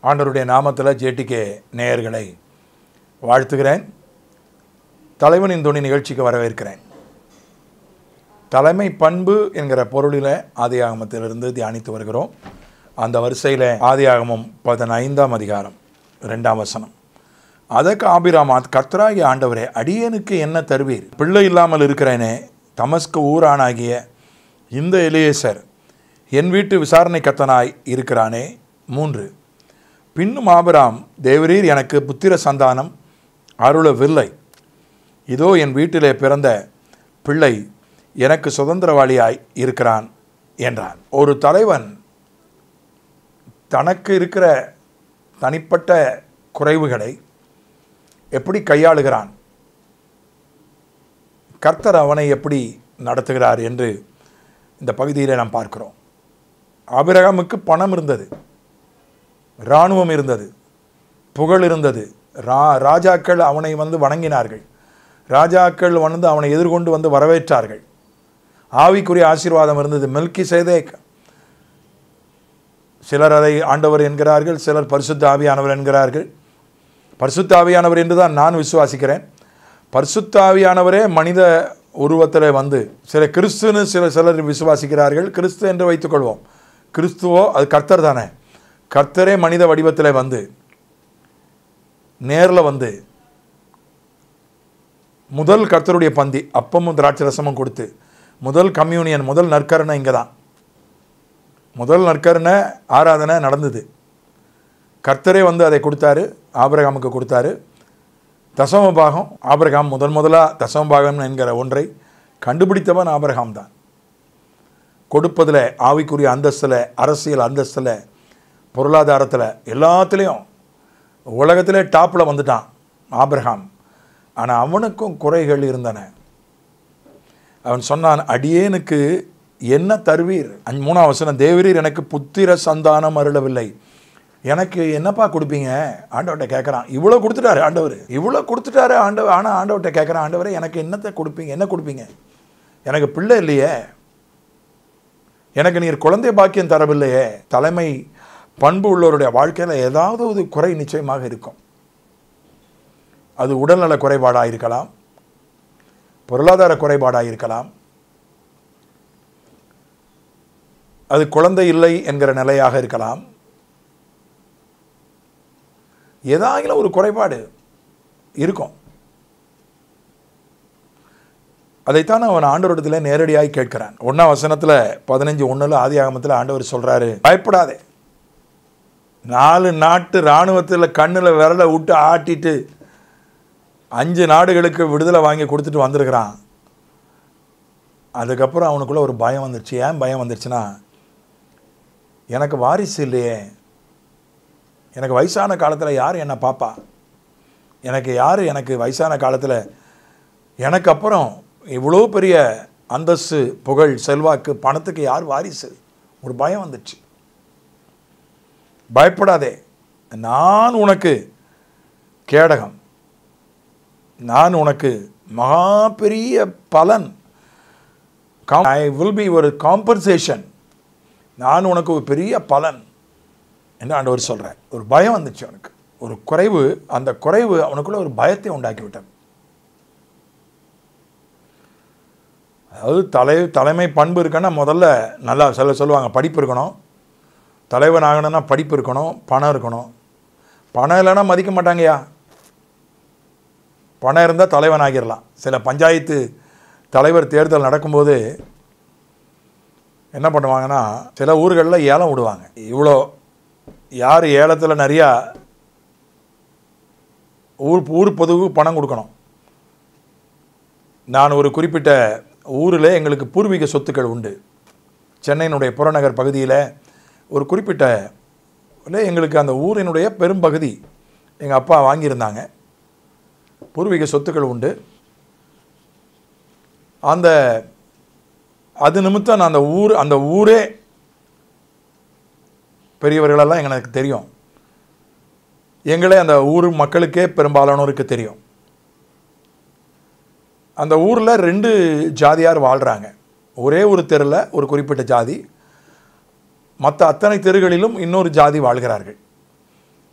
ஆண்டவருடைய நாமத்தில் ஜேடிகே நேயர்களை வாழ்த்துகிறேன் தலைவனின் துணி நிகழ்ச்சிக்கு வரவேற்கிறேன் தலைமை பண்பு என்கிற பொருளில் ஆதியாகமத்திலிருந்து தியானித்து வருகிறோம் அந்த வரிசையில் ஆதியாகமம் பதினைந்தாம் அதிகாரம் ரெண்டாம் வசனம் அதற்கு ஆபிராமாத் கர்த்தராகிய ஆண்டவரே அடியனுக்கு என்ன தருவீர் பிள்ளை இல்லாமல் இருக்கிறேனே தமஸ்கு ஊரானாகிய இந்த எலியேசர் என் வீட்டு விசாரணை கத்தனாய் இருக்கிறானே மூன்று பின்னும் ஆபிராம் தேவரீர் எனக்கு புத்திர சந்தானம் அருளவில்லை இதோ என் வீட்டிலே பிறந்த பிள்ளை எனக்கு சுதந்திரவாளியாய் இருக்கிறான் என்றான் ஒரு தலைவன் தனக்கு இருக்கிற தனிப்பட்ட குறைவுகளை எப்படி கையாளுகிறான் கர்த்தர் அவனை எப்படி நடத்துகிறார் என்று இந்த பகுதியில் நாம் பார்க்கிறோம் ஆபிரகாமுக்கு பணம் இருந்தது இராணுவம் இருந்தது புகழ் இருந்தது ரா ராஜாக்கள் அவனை வந்து வணங்கினார்கள் ராஜாக்கள் வந்து அவனை எதிர்கொண்டு வந்து வரவேற்றார்கள் ஆவிக்குரிய ஆசீர்வாதம் இருந்தது மில்கி சேதேக் சிலர் அதை ஆண்டவர் என்கிறார்கள் சிலர் பரிசுத்த ஆவியானவர் என்கிறார்கள் பரிசுத்த ஆவியானவர் என்று தான் நான் விசுவாசிக்கிறேன் பரிசுத்த ஆவியானவரே மனித உருவத்தில் வந்து சில கிறிஸ்துன்னு சில சிலர் விசுவாசிக்கிறார்கள் கிறிஸ்து என்று வைத்துக்கொள்வோம் கிறிஸ்துவோ அது கர்த்தர் தானே கர்த்தரே மனித வடிவத்தில் வந்து நேரில் வந்து முதல் கர்த்தருடைய பந்தி அப்பமும் திராட்சை ரசமும் கொடுத்து முதல் கம்யூனியன் முதல் நற்கருணை இங்கே தான் முதல் நற்கருணை ஆராதனை நடந்தது கர்த்தரே வந்து அதை கொடுத்தாரு ஆபிரகாமுக்கு கொடுத்தாரு தசம பாகம் ஆபிரகாம் முதன் முதலாக தசம பாகம் என்கிற ஒன்றை கண்டுபிடித்தவன் ஆபிரகாம் தான் கொடுப்பதில் ஆவிக்குரிய அந்தஸ்தில் அரசியல் அந்தஸ்தில் பொருளாதாரத்தில் எல்லாத்துலேயும் உலகத்திலே டாப்பில் வந்துட்டான் ஆபிரகாம் ஆனால் அவனுக்கும் குறைகள் இருந்தன அவன் சொன்னான் அடியேனுக்கு என்ன தருவீர் அஞ் மூணாம் வசனம் தேவரீர் எனக்கு புத்திர சந்தானம் அருளவில்லை எனக்கு என்னப்பா கொடுப்பீங்க ஆண்டவர்கிட்ட கேட்குறான் இவ்வளோ கொடுத்துட்டாரு ஆண்டவர் இவ்வளோ கொடுத்துட்டாரு ஆண்டவர் ஆனால் ஆண்டவர்கிட்ட கேட்குறான் ஆண்டவரே எனக்கு என்னத்தை கொடுப்பீங்க என்ன கொடுப்பீங்க எனக்கு பிள்ளை இல்லையே எனக்கு நீர் குழந்தை பாக்கியம் தரவில்லையே தலைமை பண்பு உள்ளவருடைய வாழ்க்கையில் ஏதாவது ஒரு குறை நிச்சயமாக இருக்கும் அது உடல்நல குறைபாடாக இருக்கலாம் பொருளாதார குறைபாடாக இருக்கலாம் அது குழந்தை இல்லை என்கிற நிலையாக இருக்கலாம் ஏதாகிலும் ஒரு குறைபாடு இருக்கும் அதைத்தான் அவன் ஆண்டவரிடத்தில் நேரடியாக கேட்கிறான் ஒன்றாம் வசனத்தில் பதினஞ்சு ஒன்றில் ஆதி ஆகமத்தில் ஆண்டவர் சொல்கிறாரு பயப்படாதே நாலு நாட்டு இராணுவத்தில் கண்ணில் விரலை விட்டு ஆட்டிட்டு அஞ்சு நாடுகளுக்கு விடுதலை வாங்கி கொடுத்துட்டு வந்திருக்கிறான் அதுக்கப்புறம் அவனுக்குள்ளே ஒரு பயம் வந்துருச்சு ஏன் பயம் வந்துருச்சுன்னா எனக்கு வாரிசு இல்லையே எனக்கு வயசான காலத்தில் யார் என்னை பாப்பா எனக்கு யார் எனக்கு வயசான காலத்தில் எனக்கு அப்புறம் இவ்வளோ பெரிய அந்தஸ்து புகழ் செல்வாக்கு பணத்துக்கு யார் வாரிசு ஒரு பயம் வந்துச்சு பயப்படாதே நான் உனக்கு கேடகம் நான் உனக்கு மகா பெரிய பலன் ஐ வில் பி ஒரு காம்பன்சேஷன் நான் உனக்கு ஒரு பெரிய பலன் என்று ஆண்டவர் சொல்கிறார் ஒரு பயம் வந்துச்சு அவனுக்கு ஒரு குறைவு அந்த குறைவு அவனுக்குள்ள ஒரு பயத்தை உண்டாக்கி விட்டது அதாவது தலை தலைமை பண்பு இருக்குன்னா முதல்ல நல்லா சில சொல்லுவாங்க படிப்பு இருக்கணும் தலைவன் ஆகணும்னா படிப்பு இருக்கணும் பணம் இருக்கணும் பணம் இல்லைன்னா மதிக்க மாட்டாங்கய்யா பணம் இருந்தால் தலைவன் ஆகிடலாம் சில பஞ்சாயத்து தலைவர் தேர்தல் நடக்கும்போது என்ன பண்ணுவாங்கன்னா சில ஊர்களில் ஏலம் விடுவாங்க இவ்வளோ யார் ஏலத்தில் நிறையா ஊர் ஊர் பொதுவு பணம் கொடுக்கணும் நான் ஒரு குறிப்பிட்ட ஊரில் எங்களுக்கு பூர்வீக சொத்துக்கள் உண்டு சென்னையினுடைய புறநகர் பகுதியில் ஒரு குறிப்பிட்ட எங்களுக்கு அந்த ஊரினுடைய பெரும்பகுதி எங்கள் அப்பா வாங்கியிருந்தாங்க பூர்வீக சொத்துக்கள் உண்டு அந்த அது நிமித்தம் நான் அந்த ஊர் அந்த ஊரே பெரியவர்களெல்லாம் எனக்கு தெரியும் எங்களே அந்த ஊர் மக்களுக்கே பெரும்பாலானோருக்கு தெரியும் அந்த ஊரில் ரெண்டு ஜாதியார் வாழ்கிறாங்க ஒரே ஒரு தெருவில் ஒரு குறிப்பிட்ட ஜாதி மற்ற அத்தனை தெருகளிலும் இன்னொரு ஜாதி வாழ்கிறார்கள்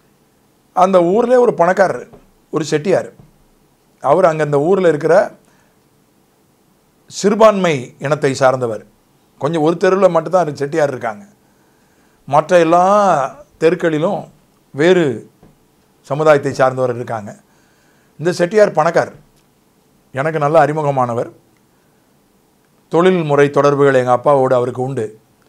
அந்த ஊரில் ஒரு பணக்காரர் ஒரு செட்டியார் அவர் அங்கே அந்த ஊரில் இருக்கிற சிறுபான்மை இனத்தை சார்ந்தவர் கொஞ்சம் ஒரு தெருவில் மட்டும்தான் செட்டியார் இருக்காங்க மற்ற எல்லா தெருக்களிலும் வேறு சமுதாயத்தை சார்ந்தவர் இருக்காங்க இந்த செட்டியார் பணக்கார் எனக்கு நல்ல அறிமுகமானவர் தொழில் முறை தொடர்புகள் எங்கள் அப்பாவோடு அவருக்கு உண்டு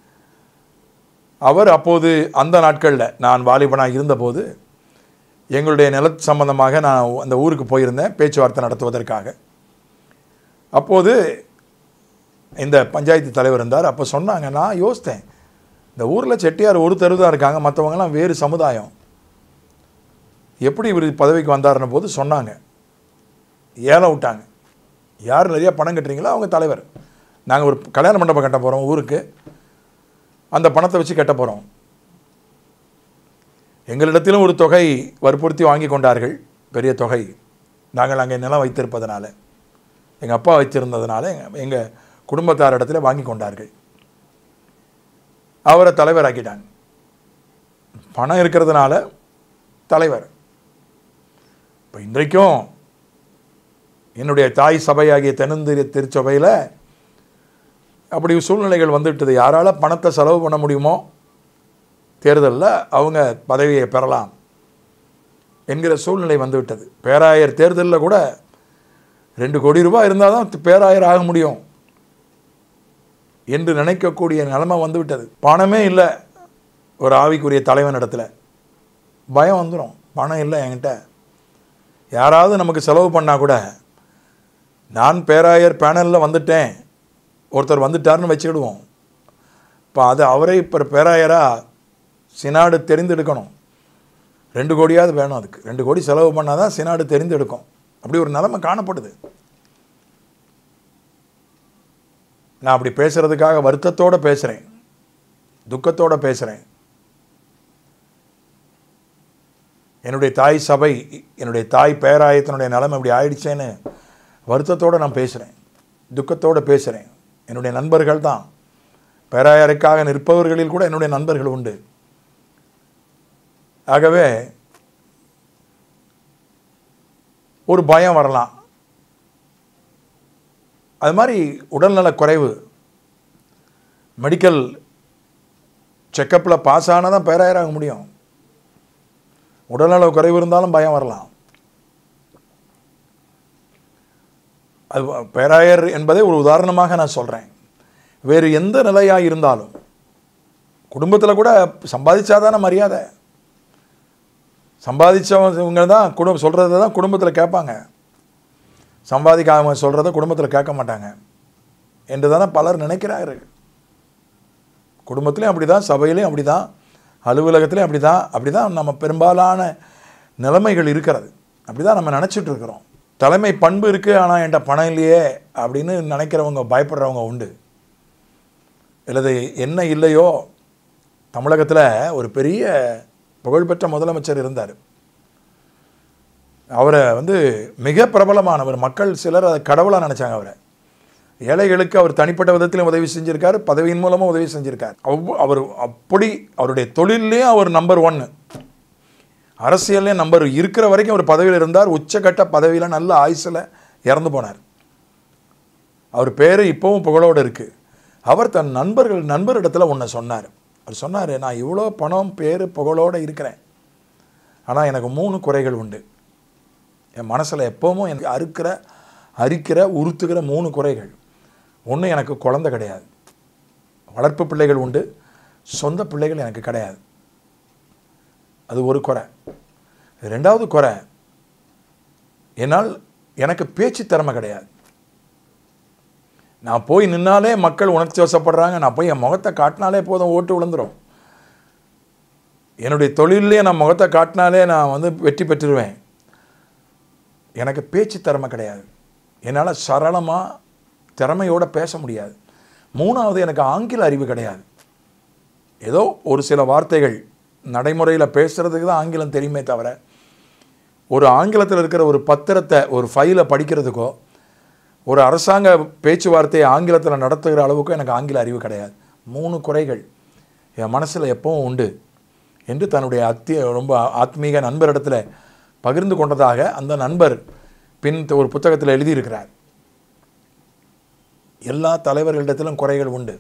அவர் அப்போது அந்த நாட்களில் நான் வாலிபனாக இருந்தபோது எங்களுடைய நில சம்பந்தமாக நான் அந்த ஊருக்கு போயிருந்தேன் பேச்சுவார்த்தை நடத்துவதற்காக அப்போது இந்த பஞ்சாயத்து தலைவர் இருந்தார் அப்போ சொன்னாங்க நான் யோசித்தேன் இந்த ஊரில் செட்டியார் ஒரு தெரு தான் இருக்காங்க மற்றவங்கலாம் வேறு சமுதாயம் எப்படி இவர் பதவிக்கு வந்தாருன்ன போது சொன்னாங்க ஏலம் விட்டாங்க யார் நிறைய பணம் கட்டுறீங்களோ அவங்க தலைவர் நாங்கள் ஒரு கல்யாண மண்டபம் கட்ட போகிறோம் ஊருக்கு அந்த பணத்தை வச்சு கட்ட போகிறோம் எங்களிடத்திலும் ஒரு தொகை வற்புறுத்தி வாங்கி கொண்டார்கள் பெரிய தொகை நாங்கள் அங்கே நிலம் வைத்திருப்பதனால எங்கள் அப்பா வைத்திருந்ததுனால எங்கள் குடும்பத்தாரிடத்துல வாங்கி கொண்டார்கள் அவரை தலைவராக்கிட்டாங்க பணம் இருக்கிறதுனால தலைவர் இப்போ இன்றைக்கும் என்னுடைய தாய் சபையாகிய தென்னந்திரி திருச்சபையில் அப்படி சூழ்நிலைகள் வந்துவிட்டது யாரால் பணத்தை செலவு பண்ண முடியுமோ தேர்தலில் அவங்க பதவியை பெறலாம் என்கிற சூழ்நிலை வந்துவிட்டது பேராயர் தேர்தலில் கூட ரெண்டு கோடி ரூபாய் இருந்தால் தான் பேராயர் ஆக முடியும் என்று நினைக்கக்கூடிய நிலைமை வந்துவிட்டது பணமே இல்லை ஒரு ஆவிக்குரிய தலைவன் இடத்துல பயம் வந்துடும் பணம் இல்லை என்கிட்ட யாராவது நமக்கு செலவு பண்ணால் கூட நான் பேராயர் பேனலில் வந்துட்டேன் ஒருத்தர் வந்துட்டாருன்னு வச்சுக்கிடுவோம் இப்போ அது அவரே இப்போ பேராயராக சினாடு தெரிந்தெடுக்கணும் ரெண்டு கோடியாவது வேணும் அதுக்கு ரெண்டு கோடி செலவு பண்ணால் தான் சினாடு தெரிந்தெடுக்கும் அப்படி ஒரு நிலைமை காணப்படுது நான் அப்படி பேசுகிறதுக்காக வருத்தத்தோடு பேசுகிறேன் துக்கத்தோடு பேசுகிறேன் என்னுடைய தாய் சபை என்னுடைய தாய் பேராயத்தினுடைய நிலைமை இப்படி ஆயிடுச்சேன்னு வருத்தத்தோடு நான் பேசுகிறேன் துக்கத்தோடு பேசுகிறேன் என்னுடைய நண்பர்கள் தான் பேராயருக்காக நிற்பவர்களில் கூட என்னுடைய நண்பர்கள் உண்டு ஆகவே ஒரு பயம் வரலாம் அது மாதிரி உடல்நலக் குறைவு மெடிக்கல் செக்கப்பில் பாஸ் ஆனால் தான் பேராயராக முடியும் உடல்நல குறைவு இருந்தாலும் பயம் வரலாம் அது பேராயர் என்பதை ஒரு உதாரணமாக நான் சொல்கிறேன் வேறு எந்த நிலையாக இருந்தாலும் குடும்பத்தில் கூட சம்பாதிச்சாதான மரியாதை சம்பாதிச்சவங்க தான் குடும்பம் சொல்கிறத தான் குடும்பத்தில் கேட்பாங்க சம்பாதிக்காம சொல்கிறத குடும்பத்தில் கேட்க மாட்டாங்க என்று தானே பலர் நினைக்கிறார்கள் குடும்பத்துலேயும் அப்படி தான் சபையிலையும் அப்படி தான் அலுவலகத்துலேயும் அப்படி தான் அப்படி தான் நம்ம பெரும்பாலான நிலைமைகள் இருக்கிறது அப்படி தான் நம்ம நினச்சிட்டு இருக்கிறோம் தலைமை பண்பு இருக்குது ஆனால் என்கிட்ட பணம் இல்லையே அப்படின்னு நினைக்கிறவங்க பயப்படுறவங்க உண்டு இல்லது என்ன இல்லையோ தமிழகத்தில் ஒரு பெரிய புகழ்பெற்ற முதலமைச்சர் இருந்தார் அவரை வந்து மிக பிரபலமானவர் மக்கள் சிலர் அதை கடவுளாக நினச்சாங்க அவரை ஏழைகளுக்கு அவர் தனிப்பட்ட விதத்திலும் உதவி செஞ்சிருக்காரு பதவியின் மூலமும் உதவி செஞ்சிருக்கார் அவ்- அவர் அப்படி அவருடைய தொழிலையும் அவர் நம்பர் ஒன்று அரசியல்லையும் நம்பர் இருக்கிற வரைக்கும் அவர் பதவியில் இருந்தார் உச்சக்கட்ட பதவியில் நல்ல ஆயுசில் இறந்து போனார் அவர் பேர் இப்போவும் புகழோடு இருக்குது அவர் தன் நண்பர்கள் நண்பரிடத்தில் ஒன்று சொன்னார் அவர் சொன்னார் நான் இவ்வளோ பணம் பேர் புகழோடு இருக்கிறேன் ஆனால் எனக்கு மூணு குறைகள் உண்டு என் மனசில் எப்போவும் எனக்கு அறுக்கிற அரிக்கிற உறுத்துகிற மூணு குறைகள் ஒன்று எனக்கு குழந்தை கிடையாது வளர்ப்பு பிள்ளைகள் உண்டு சொந்த பிள்ளைகள் எனக்கு கிடையாது அது ஒரு குறை ரெண்டாவது குறை என்னால் எனக்கு பேச்சு திறமை கிடையாது நான் போய் நின்னாலே மக்கள் உணர்ச்சி வசப்படுறாங்க நான் போய் என் முகத்தை காட்டினாலே போதும் ஓட்டு விழுந்துரும் என்னுடைய தொழிலே நான் முகத்தை காட்டினாலே நான் வந்து வெற்றி பெற்றுருவேன் எனக்கு பேச்சு திறமை கிடையாது என்னால் சரளமாக திறமையோடு பேச முடியாது மூணாவது எனக்கு ஆங்கில அறிவு கிடையாது ஏதோ ஒரு சில வார்த்தைகள் நடைமுறையில் பேசுகிறதுக்கு தான் ஆங்கிலம் தெரியுமே தவிர ஒரு ஆங்கிலத்தில் இருக்கிற ஒரு பத்திரத்தை ஒரு ஃபைலை படிக்கிறதுக்கோ ஒரு அரசாங்க பேச்சுவார்த்தையை ஆங்கிலத்தில் நடத்துகிற அளவுக்கு எனக்கு ஆங்கில அறிவு கிடையாது மூணு குறைகள் என் மனசில் எப்பவும் உண்டு என்று தன்னுடைய அத்திய ரொம்ப ஆத்மீக நண்பரிடத்தில் பகிர்ந்து கொண்டதாக அந்த நண்பர் பின் ஒரு புத்தகத்தில் எழுதியிருக்கிறார் எல்லா தலைவர்களிடத்திலும் குறைகள் உண்டு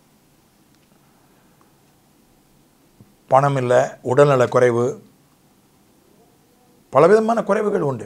பணம் இல்லை உடல்நல குறைவு பலவிதமான குறைவுகள் உண்டு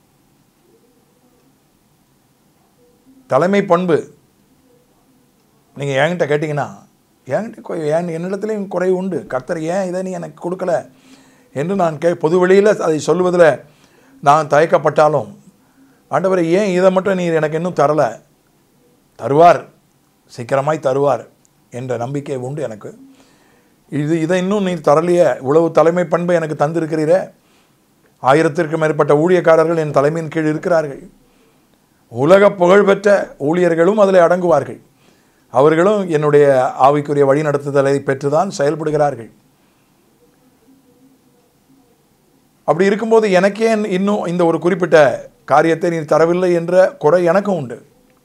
தலைமை பண்பு நீங்கள் என்கிட்ட கேட்டிங்கன்னா என்கிட்ட கொ- என் என்னிடத்துலையும் குறை உண்டு கர்த்தர் ஏன் இதை நீ எனக்கு கொடுக்கல என்று நான் கே பொது வெளியில் அதை சொல்லுவதில் நான் தயக்கப்பட்டாலும் ஆண்டவரை ஏன் இதை மட்டும் நீர் எனக்கு இன்னும் தரலை தருவார் சீக்கிரமாய் தருவார் என்ற நம்பிக்கை உண்டு எனக்கு இது இதை இன்னும் நீர் தரலையே இவ்வளவு தலைமை பண்பை எனக்கு தந்திருக்கிறீரே ஆயிரத்திற்கும் மேற்பட்ட ஊழியக்காரர்கள் என் தலைமையின் கீழ் இருக்கிறார்கள் உலக புகழ்பெற்ற ஊழியர்களும் அதில் அடங்குவார்கள் அவர்களும் என்னுடைய ஆவிக்குரிய வழிநடத்துதலை பெற்றுதான் செயல்படுகிறார்கள் அப்படி இருக்கும்போது எனக்கே இன்னும் இந்த ஒரு குறிப்பிட்ட காரியத்தை நீ தரவில்லை என்ற குறை எனக்கும் உண்டு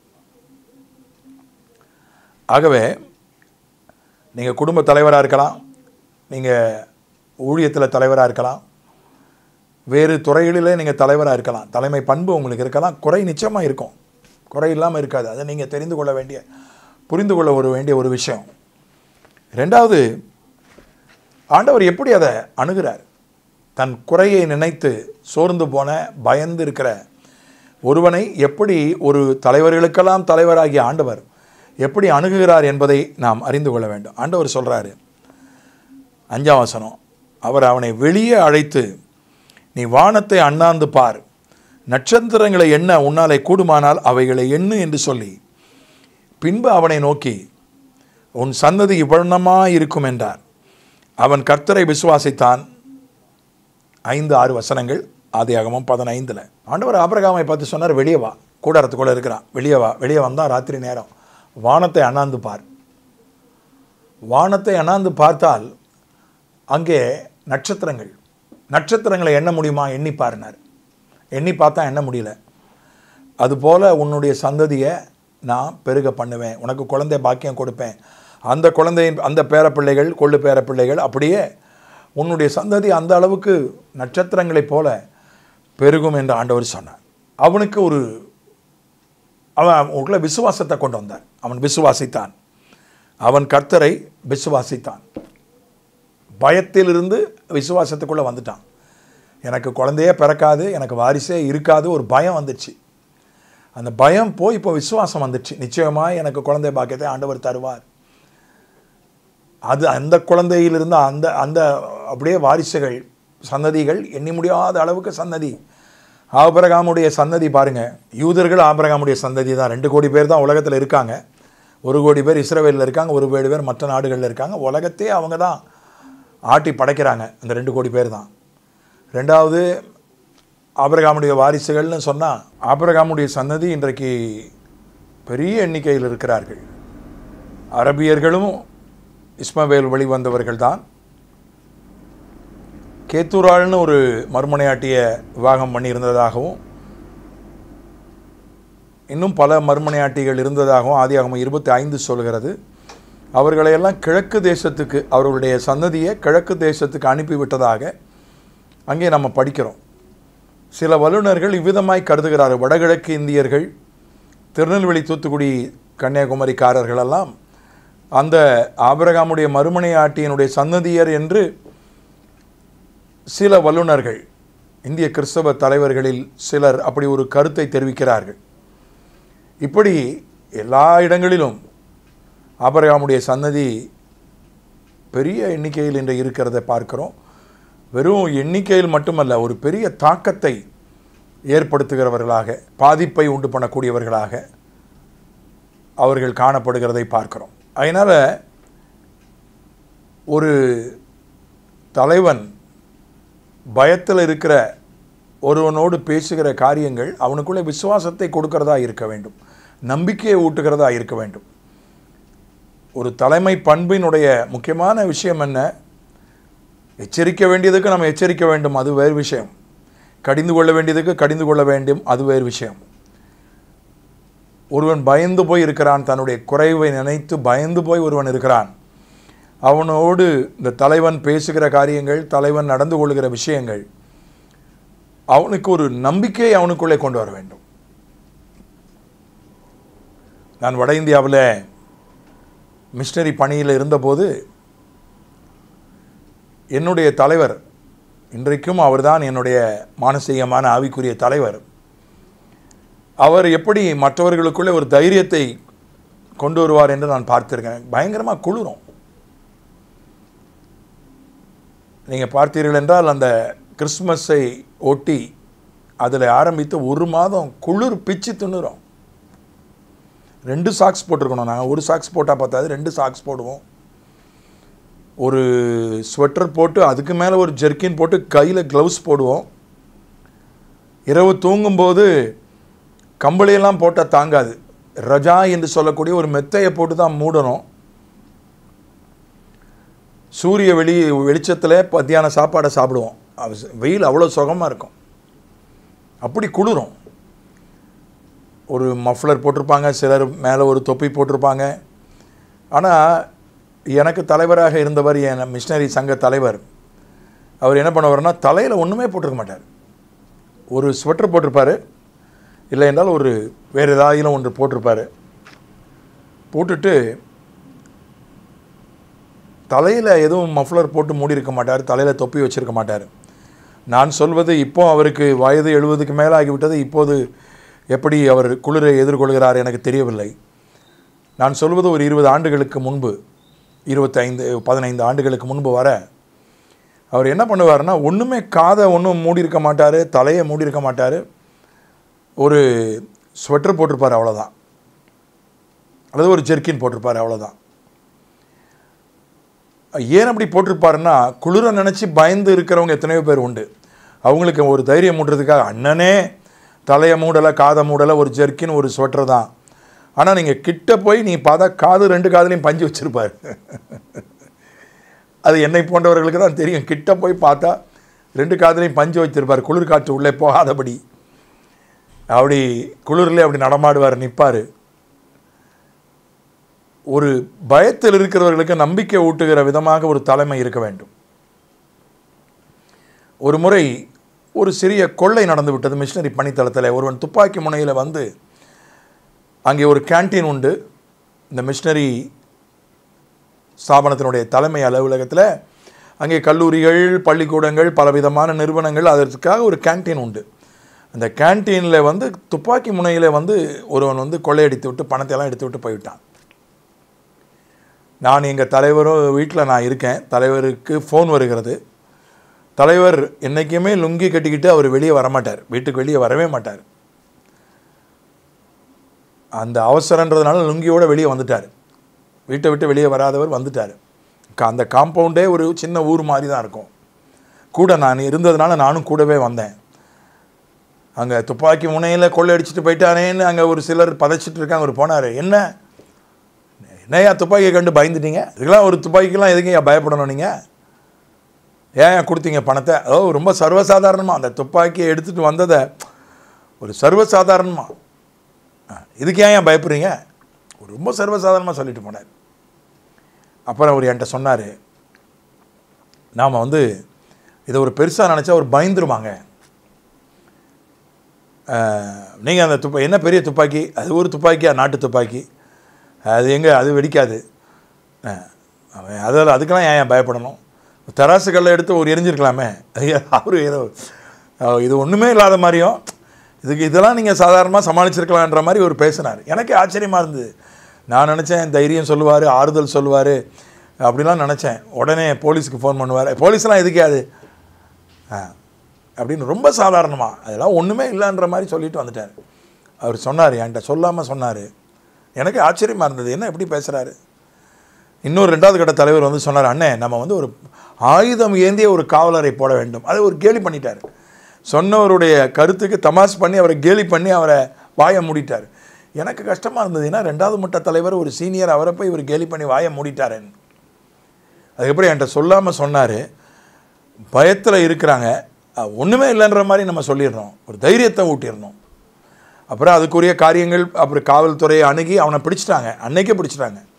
ஆகவே நீங்கள் குடும்ப தலைவராக இருக்கலாம் நீங்கள் ஊழியத்தில் தலைவராக இருக்கலாம் வேறு துறைகளிலே நீங்கள் தலைவராக இருக்கலாம் தலைமை பண்பு உங்களுக்கு இருக்கலாம் குறை நிச்சயமாக இருக்கும் குறை இல்லாமல் இருக்காது அதை நீங்கள் தெரிந்து கொள்ள வேண்டிய புரிந்து கொள்ள ஒரு வேண்டிய ஒரு விஷயம் ரெண்டாவது ஆண்டவர் எப்படி அதை அணுகிறார் தன் குறையை நினைத்து சோர்ந்து போன பயந்து இருக்கிற ஒருவனை எப்படி ஒரு தலைவர்களுக்கெல்லாம் தலைவராகிய ஆண்டவர் எப்படி அணுகுகிறார் என்பதை நாம் அறிந்து கொள்ள வேண்டும் ஆண்டவர் சொல்கிறாரு அஞ்சாம் வசனம் அவர் அவனை வெளியே அழைத்து நீ வானத்தை அண்ணாந்து பார் நட்சத்திரங்களை எண்ண உன்னாலே கூடுமானால் அவைகளை எண்ணு என்று சொல்லி பின்பு அவனை நோக்கி உன் சந்ததி இவ்வண்ணமாய் இருக்கும் என்றார் அவன் கர்த்தரை விசுவாசித்தான் ஐந்து ஆறு வசனங்கள் ஆதியாகமம் பதினைந்தில் ஆண்டவர் ஆபிரகாமை பார்த்து சொன்னார் வெளியே வா கூடாரத்துக்குள்ளே இருக்கிறான் வெளியே வா வெளியே வந்தால் ராத்திரி நேரம் வானத்தை அண்ணாந்து பார் வானத்தை அண்ணாந்து பார்த்தால் அங்கே நட்சத்திரங்கள் நட்சத்திரங்களை எண்ண முடியுமா எண்ணி பாருனார் எண்ணி பார்த்தா எண்ண முடியல அதுபோல் உன்னுடைய சந்ததியை நான் பெருக பண்ணுவேன் உனக்கு குழந்தை பாக்கியம் கொடுப்பேன் அந்த குழந்தையின் அந்த பேரப்பிள்ளைகள் கொள்ளு பேரப்பிள்ளைகள் அப்படியே உன்னுடைய சந்ததி அந்த அளவுக்கு நட்சத்திரங்களைப் போல பெருகும் என்று ஆண்டவர் சொன்னார் அவனுக்கு ஒரு அவன் உள்ள விசுவாசத்தை கொண்டு வந்தார் அவன் விசுவாசித்தான் அவன் கர்த்தரை விசுவாசித்தான் பயத்திலிருந்து விசுவாசத்துக்குள்ளே வந்துட்டான் எனக்கு குழந்தையே பிறக்காது எனக்கு வாரிசே இருக்காது ஒரு பயம் வந்துச்சு அந்த பயம் போய் இப்போ விசுவாசம் வந்துச்சு நிச்சயமாக எனக்கு குழந்தை பாக்கியத்தை ஆண்டவர் தருவார் அது அந்த குழந்தையிலிருந்து அந்த அந்த அப்படியே வாரிசுகள் சந்ததிகள் எண்ணி முடியாத அளவுக்கு சந்ததி ஆபிரகாமுடைய சந்ததி பாருங்க யூதர்கள் ஆபிரகாமுடைய சந்ததி தான் ரெண்டு கோடி பேர் தான் உலகத்தில் இருக்காங்க ஒரு கோடி பேர் இஸ்ரேலில் இருக்காங்க ஒரு கோடி பேர் மற்ற நாடுகளில் இருக்காங்க உலகத்தையே அவங்க தான் ஆட்டி படைக்கிறாங்க அந்த ரெண்டு கோடி பேர் தான் ரெண்டாவது ஆபிரகாமுடைய வாரிசுகள்னு சொன்னால் ஆபிரகாமுடைய சந்ததி இன்றைக்கு பெரிய எண்ணிக்கையில் இருக்கிறார்கள் அரபியர்களும் இஸ்மவேல் வெளிவந்தவர்கள் தான் கேத்தூராள்னு ஒரு மறுமனையாட்டிய விவாகம் பண்ணியிருந்ததாகவும் இன்னும் பல மறுமனையாட்டிகள் இருந்ததாகவும் ஆதியாகமம் இருபத்தி ஐந்து சொல்கிறது அவர்களையெல்லாம் கிழக்கு தேசத்துக்கு அவர்களுடைய சந்ததியை கிழக்கு தேசத்துக்கு அனுப்பிவிட்டதாக அங்கே நம்ம படிக்கிறோம் சில வல்லுநர்கள் இவ்விதமாய் கருதுகிறார்கள் வடகிழக்கு இந்தியர்கள் திருநெல்வேலி தூத்துக்குடி கன்னியாகுமரிக்காரர்களெல்லாம் அந்த ஆபிரகாமுடைய மறுமனையாட்டியினுடைய சந்ததியர் என்று சில வல்லுநர்கள் இந்திய கிறிஸ்தவ தலைவர்களில் சிலர் அப்படி ஒரு கருத்தை தெரிவிக்கிறார்கள் இப்படி எல்லா இடங்களிலும் ஆபிரகாமுடைய சன்னதி பெரிய எண்ணிக்கையில் இன்று இருக்கிறத பார்க்கிறோம் வெறும் எண்ணிக்கையில் மட்டுமல்ல ஒரு பெரிய தாக்கத்தை ஏற்படுத்துகிறவர்களாக பாதிப்பை உண்டு பண்ணக்கூடியவர்களாக அவர்கள் காணப்படுகிறதை பார்க்கிறோம் அதனால் ஒரு தலைவன் பயத்தில் இருக்கிற ஒருவனோடு பேசுகிற காரியங்கள் அவனுக்குள்ளே விசுவாசத்தை கொடுக்கிறதா இருக்க வேண்டும் நம்பிக்கையை ஊட்டுகிறதா இருக்க வேண்டும் ஒரு தலைமை பண்பினுடைய முக்கியமான விஷயம் என்ன எச்சரிக்க வேண்டியதுக்கு நம்ம எச்சரிக்க வேண்டும் அது வேறு விஷயம் கடிந்து கொள்ள வேண்டியதுக்கு கடிந்து கொள்ள வேண்டும் அது வேறு விஷயம் ஒருவன் பயந்து போய் இருக்கிறான் தன்னுடைய குறைவை நினைத்து பயந்து போய் ஒருவன் இருக்கிறான் அவனோடு இந்த தலைவன் பேசுகிற காரியங்கள் தலைவன் நடந்து கொள்கிற விஷயங்கள் அவனுக்கு ஒரு நம்பிக்கையை அவனுக்குள்ளே கொண்டு வர வேண்டும் நான் வட இந்தியாவில் மிஷினரி பணியில் இருந்தபோது என்னுடைய தலைவர் இன்றைக்கும் அவர்தான் என்னுடைய மானசீகமான ஆவிக்குரிய தலைவர் அவர் எப்படி மற்றவர்களுக்குள்ளே ஒரு தைரியத்தை கொண்டு வருவார் என்று நான் பார்த்திருக்கேன் பயங்கரமாக குளிரும் நீங்கள் பார்த்தீர்கள் என்றால் அந்த கிறிஸ்மஸை ஒட்டி அதில் ஆரம்பித்து ஒரு மாதம் குளிர் பிச்சு தின்னுறோம் ரெண்டு சாக்ஸ் போட்டிருக்கணும் நாங்கள் ஒரு சாக்ஸ் போட்டால் பார்த்தாது ரெண்டு சாக்ஸ் போடுவோம் ஒரு ஸ்வெட்டர் போட்டு அதுக்கு மேலே ஒரு ஜெர்க்கின் போட்டு கையில் க்ளவுஸ் போடுவோம் இரவு தூங்கும்போது கம்பளியெல்லாம் போட்டால் தாங்காது ரஜா என்று சொல்லக்கூடிய ஒரு மெத்தையை போட்டு தான் மூடணும் சூரிய வெளி வெளிச்சத்தில் மத்தியான சாப்பாடை சாப்பிடுவோம் அவ- வெயில் அவ்வளோ சுகமாக இருக்கும் அப்படி குளிரும் ஒரு மஃப்ளர் போட்டிருப்பாங்க சிலர் மேலே ஒரு தொப்பி போட்டிருப்பாங்க ஆனால் எனக்கு தலைவராக இருந்தவர் என் மிஷினரி சங்க தலைவர் அவர் என்ன பண்ணுவார்னா தலையில் ஒன்றுமே போட்டிருக்க மாட்டார் ஒரு ஸ்வெட்டர் போட்டிருப்பாரு இல்லை என்றால் ஒரு வேறு ஏதாயிலும் ஒன்று போட்டிருப்பாரு போட்டுட்டு தலையில் எதுவும் மஃப்ளர் போட்டு மூடி இருக்க மாட்டார் தலையில் தொப்பி வச்சிருக்க மாட்டார் நான் சொல்வது இப்போ அவருக்கு வயது எழுபதுக்கு மேலே ஆகிவிட்டது இப்போது எப்படி அவர் குளிரை எதிர்கொள்கிறார் எனக்கு தெரியவில்லை நான் சொல்வது ஒரு இருபது ஆண்டுகளுக்கு முன்பு இருபத்தைந்து பதினைந்து ஆண்டுகளுக்கு முன்பு வர அவர் என்ன பண்ணுவார்னா ஒன்றுமே காதை ஒன்றும் மூடி இருக்க மாட்டார் தலையை மூடி இருக்க மாட்டார் ஒரு ஸ்வெட்டர் போட்டிருப்பார் அவ்வளோதான் அல்லது ஒரு ஜெர்க்கின் போட்டிருப்பார் அவ்வளோதான் ஏன் அப்படி போட்டிருப்பாருன்னா குளிர நினச்சி பயந்து இருக்கிறவங்க எத்தனையோ பேர் உண்டு அவங்களுக்கு ஒரு தைரியம் மூட்டுறதுக்காக அண்ணனே தலையை மூடலை காதை மூடலை ஒரு ஜெர்க்கின் ஒரு ஸ்வெட்டர் தான் ஆனால் நீங்கள் கிட்ட போய் நீ பார்த்தா காது ரெண்டு காதுலையும் பஞ்சு வச்சுருப்பார் அது என்னை போன்றவர்களுக்கு தான் தெரியும் கிட்ட போய் பார்த்தா ரெண்டு காதுலையும் பஞ்சு வச்சிருப்பார் குளிர் காற்று உள்ளே போகாதபடி அப்படி குளிரில் அப்படி நடமாடுவார் நிற்பார் ஒரு பயத்தில் இருக்கிறவர்களுக்கு நம்பிக்கை ஊட்டுகிற விதமாக ஒரு தலைமை இருக்க வேண்டும் ஒரு முறை ஒரு சிறிய கொள்ளை நடந்து விட்டது மிஷினரி பணித்தளத்தில் ஒருவன் துப்பாக்கி முனையில் வந்து அங்கே ஒரு கேண்டீன் உண்டு இந்த மிஷினரி ஸ்தாபனத்தினுடைய தலைமை அலுவலகத்தில் அங்கே கல்லூரிகள் பள்ளிக்கூடங்கள் பலவிதமான நிறுவனங்கள் அதற்காக ஒரு கேண்டீன் உண்டு அந்த கேண்டீனில் வந்து துப்பாக்கி முனையில் வந்து ஒருவன் வந்து கொள்ளையடித்து விட்டு பணத்தை எல்லாம் எடுத்து விட்டு போய்விட்டான் நான் எங்கள் தலைவரும் வீட்டில் நான் இருக்கேன் தலைவருக்கு ஃபோன் வருகிறது தலைவர் என்றைக்குமே லுங்கி கட்டிக்கிட்டு அவர் வெளியே வரமாட்டார் வீட்டுக்கு வெளியே வரவே மாட்டார் அந்த அவசரன்றதுனால லுங்கியோட வெளியே வந்துட்டார் வீட்டை விட்டு வெளியே வராதவர் வந்துட்டார் க- அந்த காம்பவுண்டே ஒரு சின்ன ஊர் மாதிரி தான் இருக்கும் கூட நான் இருந்ததுனால நானும் கூடவே வந்தேன் அங்கே துப்பாக்கி முனையில் கொள்ளையடிச்சிட்டு போயிட்டானேன்னு அங்கே ஒரு சிலர் பதைச்சிட்டு இருக்காங்க அவர் போனார் என்ன என்னையா துப்பாக்கியை கண்டு பயந்துட்டீங்க இதுக்கெல்லாம் ஒரு துப்பாக்கிக்கெல்லாம் எதுக்குயா பயப்படணும் நீங்கள் ஏன் கொடுத்தீங்க பணத்தை ஓ ரொம்ப சர்வசாதாரணமாக அந்த துப்பாக்கியை எடுத்துகிட்டு வந்ததை ஒரு சர்வசாதாரணமாக இதுக்கு ஏன் ஏன் பயப்படுறீங்க ஒரு ரொம்ப சர்வசாதாரணமாக சொல்லிட்டு போனார் அப்புறம் அவர் என்கிட்ட சொன்னார் நாம் வந்து இதை ஒரு பெருசாக நினச்சா ஒரு பயந்துருவாங்க நீங்கள் அந்த துப்பா என்ன பெரிய துப்பாக்கி அது ஒரு துப்பாக்கியா நாட்டு துப்பாக்கி அது எங்கே அது வெடிக்காது அஹ், அவன் அதில் அதுக்கெல்லாம் ஏன் ஏன் பயப்படணும் தராசு கல்லை எடுத்து ஒரு எரிஞ்சிருக்கலாமே அவர் ஏதோ அஹ், இது ஒன்றுமே இல்லாத மாதிரியும் இதுக்கு இதெல்லாம் நீங்கள் சாதாரணமாக சமாளிச்சிருக்கலான்ற மாதிரி ஒரு பேசினார் எனக்கு ஆச்சரியமாக இருந்தது நான் நினச்சேன் தைரியம் சொல்லுவார் ஆறுதல் சொல்லுவார் அப்படிலாம் நினச்சேன் உடனே போலீஸுக்கு ஃபோன் பண்ணுவார் போலீஸ்லாம் எதுக்கே அது ஆ அப்படின்னு ரொம்ப சாதாரணமாக அதெல்லாம் ஒன்றுமே இல்லைன்ற மாதிரி சொல்லிட்டு வந்துட்டார் அவர் சொன்னார் என்கிட்ட சொல்லாமல் சொன்னார் எனக்கு ஆச்சரியமாக இருந்தது என்ன எப்படி பேசுகிறாரு இன்னொரு ரெண்டாவது கட்ட தலைவர் வந்து சொன்னார் அண்ணே நம்ம வந்து ஒரு ஆயுதம் ஏந்திய ஒரு காவலரை போட வேண்டும் அதை ஒரு கேலி பண்ணிட்டார் சொன்னவருடைய கருத்துக்கு தமாஷ் பண்ணி அவரை கேலி பண்ணி அவரை வாயை மூடிட்டார் எனக்கு கஷ்டமாக இருந்தது ஏன்னா ரெண்டாவது மட்ட தலைவர் ஒரு சீனியர் அவரை போய் இவர் கேலி பண்ணி வாயை மூடிட்டாரேன்னு அதுக்கப்புறம் என்கிட்ட சொல்லாமல் சொன்னார் பயத்தில் இருக்கிறாங்க அஹ், ஒண்ணுமே இல்லைன்ற மாதிரி நம்ம சொல்லிடுறோம் ஒரு தைரியத்தை ஊட்டிடணும் அப்புறம் அதுக்குரிய காரியங்கள் அப்புறம் காவல்துறையை அணுகி அவனை பிடிச்சிட்டாங்க அன்னைக்கே பிடிச்சிட்டாங்க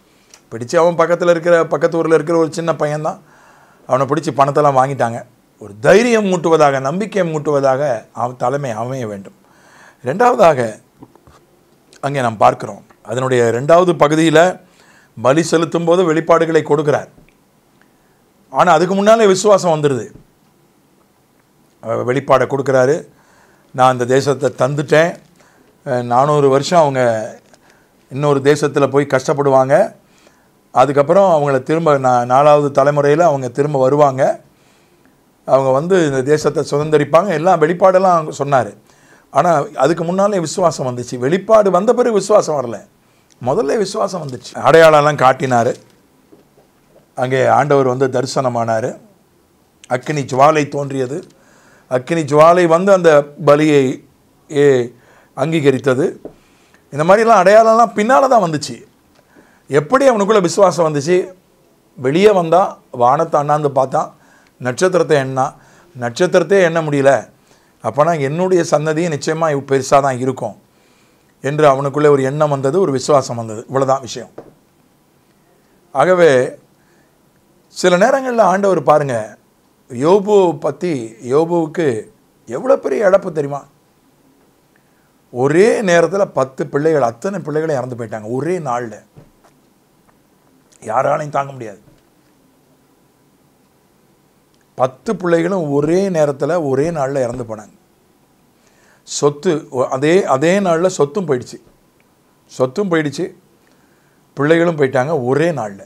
பிடிச்சு அவன் பக்கத்தில் இருக்கிற பக்கத்து ஊரில் இருக்கிற ஒரு சின்ன பையன்தான் அவனை பிடிச்சி பணத்தெல்லாம் வாங்கிட்டாங்க ஒரு தைரியம் மூட்டுவதாக நம்பிக்கை மூட்டுவதாக அவன் தலைமை அமைய வேண்டும் ரெண்டாவதாக அங்கே நாம் பார்க்கிறோம் அதனுடைய ரெண்டாவது பகுதியில் பலி செலுத்தும் போது வெளிப்பாடுகளை கொடுக்கிறார் ஆனால் அதுக்கு முன்னாலே விசுவாசம் வந்துடுது அஹ் வெளிப்பாடை கொடுக்குறாரு நான் இந்த தேசத்தை தந்துட்டேன் அஹ் நானூறு வருஷம் அவங்க இன்னொரு தேசத்தில் போய் கஷ்டப்படுவாங்க அதுக்கப்புறம் அவங்கள திரும்ப நான் நாலாவது தலைமுறையில் அவங்க திரும்ப வருவாங்க அவங்க வந்து இந்த தேசத்தை சுதந்திரிப்பாங்க எல்லாம் வெளிப்பாடெல்லாம் அவங்க சொன்னார் ஆனால் அதுக்கு முன்னாலே விசுவாசம் வந்துச்சு வெளிப்பாடு வந்த பிறகு விசுவாசம் வரல முதல்ல விசுவாசம் வந்துச்சு அடையாளம்லாம் காட்டினார் அங்கே ஆண்டவர் வந்து தரிசனமானார் அக்கினி ஜுவாலை தோன்றியது அக்கினி ஜுவாலை வந்து அந்த பலியை ஏ அங்கீகரித்தது இந்த மாதிரிலாம் அடையாளம்லாம் பின்னால் தான் வந்துச்சு எப்படி அவனுக்குள்ள விசுவாசம் வந்துச்சு வெளியே வந்தான் வானத்தை அண்ணாந்து பார்த்தான் நட்சத்திரத்தை எண்ணா நட்சத்திரத்தையே எண்ண முடியல அப்போனா என்னுடைய சன்னதியும் நிச்சயமாக பெருசாக தான் இருக்கும் என்று அவனுக்குள்ளே ஒரு எண்ணம் வந்தது ஒரு விசுவாசம் வந்தது இவ்வளோதான் விஷயம் ஆகவே சில நேரங்களில் ஆண்டவர் பாருங்க யோபு பற்றி யோபுவுக்கு எவ்வளோ பெரிய இழப்பு தெரியுமா ஒரே நேரத்தில் பத்து பிள்ளைகள் அத்தனை பிள்ளைகளும் இறந்து போயிட்டாங்க ஒரே நாளில் யாராலையும் தாங்க முடியாது பத்து பிள்ளைகளும் ஒரே நேரத்தில் ஒரே நாளில் இறந்து போனாங்க சொத்து ஒ- அதே அதே நாளில் சொத்தும் போயிடுச்சு சொத்தும் போயிடுச்சு பிள்ளைகளும் போயிட்டாங்க ஒரே நாளில்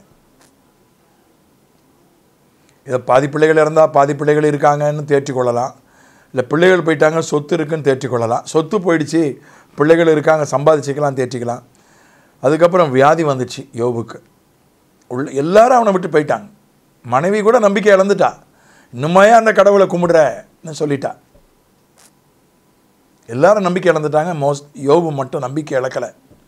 இதை பாதி பிள்ளைகள் இருந்தால் பாதி பிள்ளைகள் இருக்காங்கன்னு தேற்றிக்கொள்ளலாம் இல்லை பிள்ளைகள் போயிட்டாங்க சொத்து இருக்குன்னு தேற்றிக்கொள்ளலாம் சொத்து போயிடுச்சு பிள்ளைகள் இருக்காங்க சம்பாதிச்சுக்கலாம் தேற்றிக்கலாம் அதுக்கப்புறம் வியாதி வந்துச்சு யோபுக்கு உள்ள எல்லாரும் அவனை விட்டு போயிட்டாங்க மனைவி கூட நம்பிக்கை இழந்துட்டா இன்னுமையா அந்த கடவுளை கும்பிடுறன்னு சொல்லிட்டா எல்லாரும் நம்பிக்கை இழந்துட்டாங்க மோஸ் யோபு மட்டும் நம்பிக்கை இழக்கலை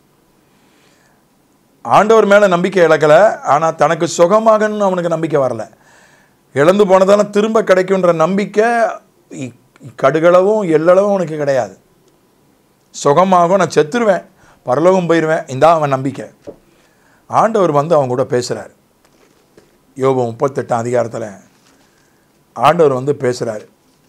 ஆண்டவர் மேலே நம்பிக்கை இழக்கலை ஆனால் தனக்கு சுகமாகன்னு அவனுக்கு நம்பிக்கை வரல இழந்து போனதால திரும்ப கிடைக்குன்ற நம்பிக்கை இ- கடுகளவும் எள்ளளவும் அவனுக்கு கிடையாது சுகமாகும் நான் செத்துருவேன் பரலோகம் போயிடுவேன் இந்தா அவன் நம்பிக்கை ஆண்டவர் வந்து அவங்க கூட பேசுகிறார் யோபு முப்பத்தெட்டாம் அதிகாரத்தில் ஆண்டவர் வந்து பேசுகிறார்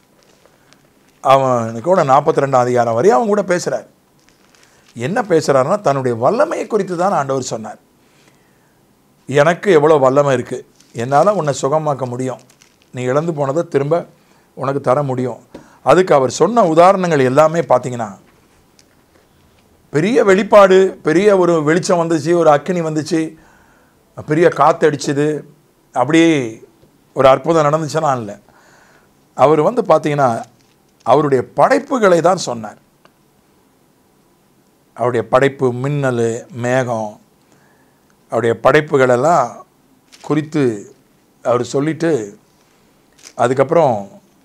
அவன் கூட நாற்பத்தி ரெண்டாம் அதிகாரம் வரையும் அவங்க கூட பேசுகிறார் என்ன பேசுகிறாருன்னா தன்னுடைய வல்லமையை குறித்து தான் ஆண்டவர் சொன்னார் எனக்கு எவ்வளோ வல்லமை இருக்குது என்னால் உன்னை சுகமாக்க முடியும் நீ இழந்து போனதை திரும்ப உனக்கு தர முடியும் அதுக்கு அவர் சொன்ன உதாரணங்கள் எல்லாமே பார்த்தீங்கன்னா பெரிய வெளிப்பாடு பெரிய ஒரு வெளிச்சம் வந்துச்சு ஒரு அக்கினி வந்துச்சு பெரிய காற்று அடிச்சுது அப்படியே ஒரு அற்புதம் நடந்துச்சுன்னா இல்லை அவர் வந்து பார்த்தீங்கன்னா அவருடைய படைப்புகளை தான் சொன்னார் அவருடைய படைப்பு மின்னல் மேகம் அவருடைய படைப்புகளெல்லாம் குறித்து அவர் சொல்லிட்டு அதுக்கப்புறம்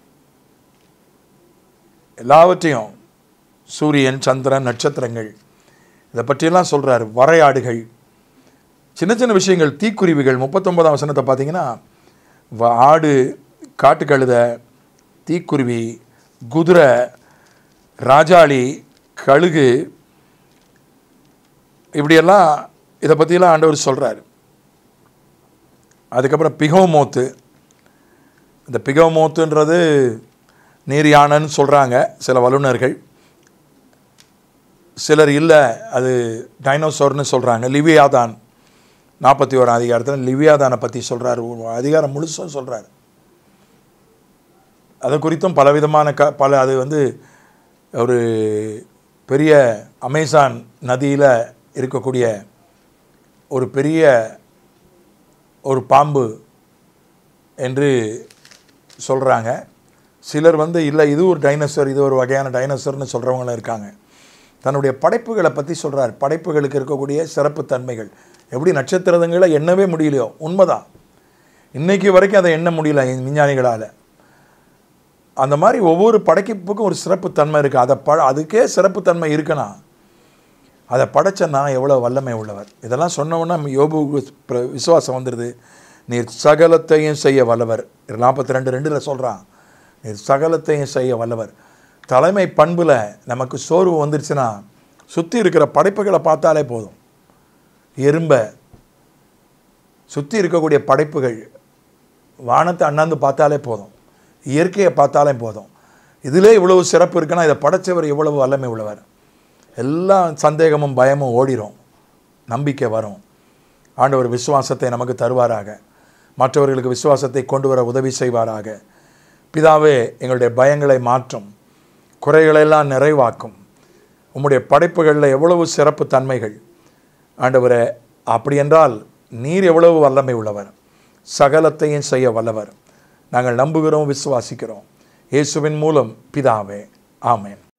எல்லாவற்றையும் சூரியன் சந்திரன் நட்சத்திரங்கள் இதை பற்றியெல்லாம் சொல்கிறார் வரையாடுகள் சின்ன சின்ன விஷயங்கள் தீக்குருவிகள் முப்பத்தொன்பதாம் வசனத்தை பார்த்தீங்கன்னா வ- ஆடு காட்டுக்கழுத தீக்குருவி குதிரை ராஜாளி கழுகு இப்படியெல்லாம் இதை பற்றியெல்லாம் ஆண்டவர் சொல்கிறார் அதுக்கப்புறம் பிகோமோத்து இந்த பிகோமோத்துன்றது நீர் யானைன்னு சொல்கிறாங்க சில வல்லுநர்கள் சிலர் இல்லை அது டைனோசோர்னு சொல்கிறாங்க லிவியாதான் நாற்பத்தி ஓராம் அதிகாரத்தில் லிவியாதானை பற்றி சொல்கிறார் அதிகாரம் முழுசும் சொல்கிறார் அது குறித்தும் பலவிதமான க பல அது வந்து ஒரு பெரிய அமேசான் நதியில் இருக்கக்கூடிய ஒரு பெரிய ஒரு பாம்பு என்று சொல்கிறாங்க சிலர் வந்து இல்லை இது ஒரு டைனோசர் இது ஒரு வகையான டைனோசர்னு சொல்கிறவங்களும் இருக்காங்க தன்னுடைய படைப்புகளை பற்றி சொல்கிறார் படைப்புகளுக்கு இருக்கக்கூடிய சிறப்பு தன்மைகள் எப்படி நட்சத்திரங்களை எண்ணவே முடியலையோ உண்மைதான் இன்னைக்கு வரைக்கும் அதை எண்ண முடியல விஞ்ஞானிகளால் அந்த மாதிரி ஒவ்வொரு படைப்புக்கும் ஒரு சிறப்பு தன்மை இருக்குது அதை ப அதுக்கே சிறப்பு தன்மை இருக்குன்னா அதை படைச்ச நான் எவ்வளோ வல்லமை உள்ளவர் இதெல்லாம் சொன்னோன்னா யோபுவுக்கு பிர- விசுவாசம் வந்துடுது நீர் சகலத்தையும் செய்ய வல்லவர் நாற்பத்தி ரெண்டு ரெண்டில் சொல்கிறான் நீர் சகலத்தையும் செய்ய வல்லவர் தலைமை பண்பில் நமக்கு சோர்வு வந்துருச்சுன்னா சுற்றி இருக்கிற படைப்புகளை பார்த்தாலே போதும் எறும்பை சுற்றி இருக்கக்கூடிய படைப்புகள் வானத்தை அண்ணாந்து பார்த்தாலே போதும் இயற்கையை பார்த்தாலே போதும் இதிலே இவ்வளவு சிறப்பு இருக்குன்னா இதை படைச்சவர் இவ்வளவு வல்லமை உள்ளவர் எல்லா சந்தேகமும் பயமும் ஓடிரும் நம்பிக்கை வரும் ஆண்டவர் விசுவாசத்தை நமக்கு தருவாராக மற்றவர்களுக்கு விசுவாசத்தை கொண்டு வர உதவி செய்வாராக பிதாவே எங்களுடைய பயங்களை மாற்றும் குறைகளெல்லாம் நிறைவாக்கும் உம்முடைய படைப்புகளில் எவ்வளவு சிறப்பு தன்மைகள் ஆண்டவரே அப்படி என்றால் நீர் எவ்வளவு வல்லமை உள்ளவர் சகலத்தையும் செய்ய வல்லவர் நாங்கள் நம்புகிறோம் விசுவாசிக்கிறோம் இயேசுவின் மூலம் பிதாவே ஆமென்